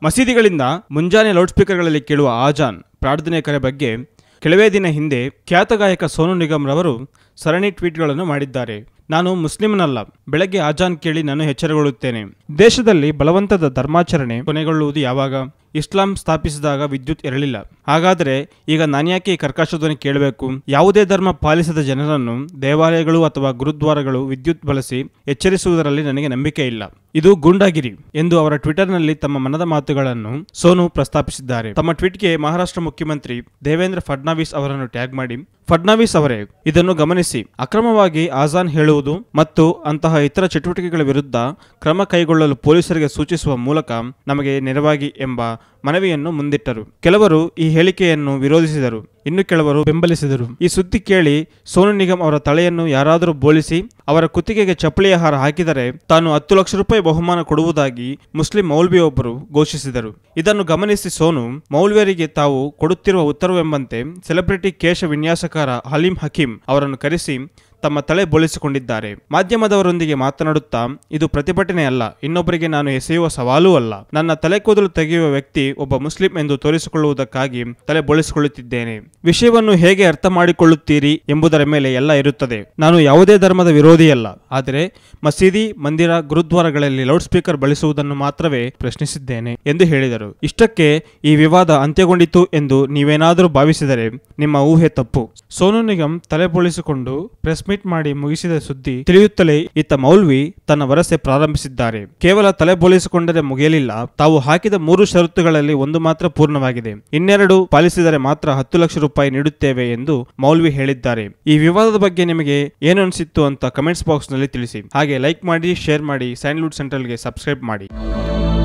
ಮಸೀದಿಗಳಿಂದ ಮುಂಜಾನೆ ಲೌಡ್ ಸ್ಪೀಕರ್ಗಳಲ್ಲಿ ಕೇಳುವ ಆಜಾನ್ ಪ್ರಾರ್ಥನೆ ಕರೆ ಬಗ್ಗೆ ಕೆಲವೇ ದಿನ ಹಿಂದೆ ಖ್ಯಾತ ಗಾಯಕ ಸೋನು ನಿಗಮ್ ರವರು ಸರಣಿ ಟ್ವೀಟ್ಗಳನ್ನು ಮಾಡಿದ್ದಾರೆ ನಾನು ಮುಸ್ಲಿಮನಲ್ಲ ಬೆಳಗ್ಗೆ ಆಜಾನ್ ಕೇಳಿ ನಾನು ಎಚ್ಚರಗೊಳ್ಳುತ್ತೇನೆ ದೇಶದಲ್ಲಿ ಬಲವಂತದ ಧರ್ಮಾಚರಣೆ ಕೊನೆಗೊಳ್ಳುವುದು ಯಾವಾಗ ಇಸ್ಲಾಂ ಸ್ಥಾಪಿಸಿದಾಗ ವಿದ್ಯುತ್ ಇರಲಿಲ್ಲ ಹಾಗಾದರೆ ಈಗ ನಾನ್ಯಾಕೆ ಈ ಕರ್ಕಶ ಕೇಳಬೇಕು ಯಾವುದೇ ಧರ್ಮ ಪಾಲಿಸದ ಜನರನ್ನು ದೇವಾಲಯಗಳು ಅಥವಾ ಗುರುದ್ವಾರಗಳು ವಿದ್ಯುತ್ ಬಳಸಿ ಎಚ್ಚರಿಸುವುದರಲ್ಲಿ ನನಗೆ ನಂಬಿಕೆ ಇಲ್ಲ ಇದು ಗೂಂಡಾಗಿರಿ ಎಂದು ಅವರ ಟ್ವಿಟರ್ನಲ್ಲಿ ತಮ್ಮ ಮನದ ಮಾತುಗಳನ್ನು ಸೋನು ಪ್ರಸ್ತಾಪಿಸಿದ್ದಾರೆ ತಮ್ಮ ಟ್ವೀಟ್ಗೆ ಮಹಾರಾಷ್ಟ್ರ ಮುಖ್ಯಮಂತ್ರಿ ದೇವೇಂದ್ರ ಫಡ್ನವೀಸ್ ಅವರನ್ನು ಟ್ಯಾಗ್ ಮಾಡಿ ಫಡ್ನವೀಸ್ ಅವರೇ ಇದನ್ನು ಗಮನಿಸಿ ಅಕ್ರಮವಾಗಿ ಆಜಾನ್ ಹೇಳುವುದು ಮತ್ತು ಅಂತಹ ಇತರ ಚಟುವಟಿಕೆಗಳ ವಿರುದ್ಧ ಕ್ರಮ ಕೈಗೊಳ್ಳಲು ಪೊಲೀಸರಿಗೆ ಸೂಚಿಸುವ ಮೂಲಕ ನಮಗೆ ನೆರವಾಗಿ ಎಂಬ ಮನವಿಯನ್ನು ಮುಂದಿಟ್ಟರು ಕೆಲವರು ಈ ಹೇಳಿಕೆಯನ್ನು ವಿರೋಧಿಸಿದರು ಇನ್ನು ಕೆಲವರು ಬೆಂಬಲಿಸಿದರು ಈ ಸುದ್ದಿ ಕೇಳಿ ಸೋನು ನಿಗಮ್ ಅವರ ತಲೆಯನ್ನು ಯಾರಾದರೂ ಬೋಳಿಸಿ ಅವರ ಕುತ್ತಿಗೆಗೆ ಚಪ್ಪಲಿಯ ಹಾರ ಹಾಕಿದರೆ ತಾನು ಹತ್ತು ಲಕ್ಷ ರೂಪಾಯಿ ಬಹುಮಾನ ಕೊಡುವುದಾಗಿ ಮುಸ್ಲಿಂ ಮೌಲ್ವಿಯೊಬ್ಬರು ಘೋಷಿಸಿದರು ಇದನ್ನು ಗಮನಿಸಿ ಸೋನು ಮೌಲ್ವಿಯರಿಗೆ ತಾವು ಕೊಡುತ್ತಿರುವ ಉತ್ತರವೆಂಬಂತೆ ಸೆಲೆಬ್ರಿಟಿ ಕೇಶ ವಿನ್ಯಾಸಕಾರ ಹಲೀಂ ಹಕೀಂ ಅವರನ್ನು ಕರೆಸಿ ತಮ್ಮ ತಲೆ ಬೋಳಿಸಿಕೊಂಡಿದ್ದಾರೆ ಮಾಧ್ಯಮದವರೊಂದಿಗೆ ಮಾತನಾಡುತ್ತಾ ಇದು ಪ್ರತಿಭಟನೆ ಅಲ್ಲ ಇನ್ನೊಬ್ಬರಿಗೆ ನಾನು ಎಸೆಯುವ ಸವಾಲೂ ಅಲ್ಲ ನನ್ನ ತಲೆ ಕೂದಲು ತೆಗೆಯುವ ವ್ಯಕ್ತಿ ಒಬ್ಬ ಮುಸ್ಲಿಂ ಎಂದು ತೋರಿಸಿಕೊಳ್ಳುವುದಕ್ಕಾಗಿ ತಲೆ ಬೋಳಿಸಿಕೊಳ್ಳುತ್ತಿದ್ದೇನೆ ವಿಷಯವನ್ನು ಹೇಗೆ ಅರ್ಥ ಮಾಡಿಕೊಳ್ಳುತ್ತೀರಿ ಎಂಬುದರ ಮೇಲೆ ಎಲ್ಲ ಇರುತ್ತದೆ ನಾನು ಯಾವುದೇ ಧರ್ಮದ ವಿರೋಧಿಯಲ್ಲ ಆದರೆ ಮಸೀದಿ ಮಂದಿರ ಗುರುದ್ವಾರಗಳಲ್ಲಿ ಲೌಡ್ ಸ್ಪೀಕರ್ ಬಳಸುವುದನ್ನು ಮಾತ್ರವೇ ಪ್ರಶ್ನಿಸಿದ್ದೇನೆ ಎಂದು ಹೇಳಿದರು ಇಷ್ಟಕ್ಕೆ ಈ ವಿವಾದ ಅಂತ್ಯಗೊಂಡಿತು ಎಂದು ನೀವೇನಾದರೂ ಭಾವಿಸಿದರೆ ನಿಮ್ಮ ಊಹೆ ತಪ್ಪು ಸೋನು ನಿಗಮ್ ತಲೆ ಬೋಳಿಸಿಕೊಂಡು ಪ್ರೆಸ್ ಮೀಟ್ ಮಾಡಿ ಮುಗಿಸಿದ ಸುದ್ದಿ ತಿಳಿಯುತ್ತಲೇ ಇತ್ತ ಮೌಲ್ವಿ ತನ್ನ ವರಸೆ ಪ್ರಾರಂಭಿಸಿದ್ದಾರೆ ಕೇವಲ ತಲೆ ಬೋಳಿಸಿಕೊಂಡರೆ ಮುಗಿಯಲಿಲ್ಲ ತಾವು ಹಾಕಿದ ಮೂರು ಷರತ್ತುಗಳಲ್ಲಿ ಒಂದು ಮಾತ್ರ ಪೂರ್ಣವಾಗಿದೆ ಇನ್ನೆರಡು ಪಾಲಿಸಿದರೆ ಮಾತ್ರ ಹತ್ತು ಲಕ್ಷ ರೂಪಾಯಿ ನೀಡುತ್ತೇವೆ ಎಂದು ಮೌಲ್ವಿ ಹೇಳಿದ್ದಾರೆ ಈ ವಿವಾದದ ಬಗ್ಗೆ ನಿಮಗೆ ಏನು ಅನಿಸಿತ್ತು ಅಂತ ಕಮೆಂಟ್ಸ್ ಬಾಕ್ಸ್ ನಲ್ಲಿ ತಿಳಿಸಿ ಹಾಗೆ ಲೈಕ್ ಮಾಡಿ ಶೇರ್ ಮಾಡಿ ಸ್ಯಾಂಡ್ಲ್ವುಡ್ ಸೆಂಟ್ರಲ್ಗೆ ಸಬ್ಸ್ಕ್ರೈಬ್ ಮಾಡಿ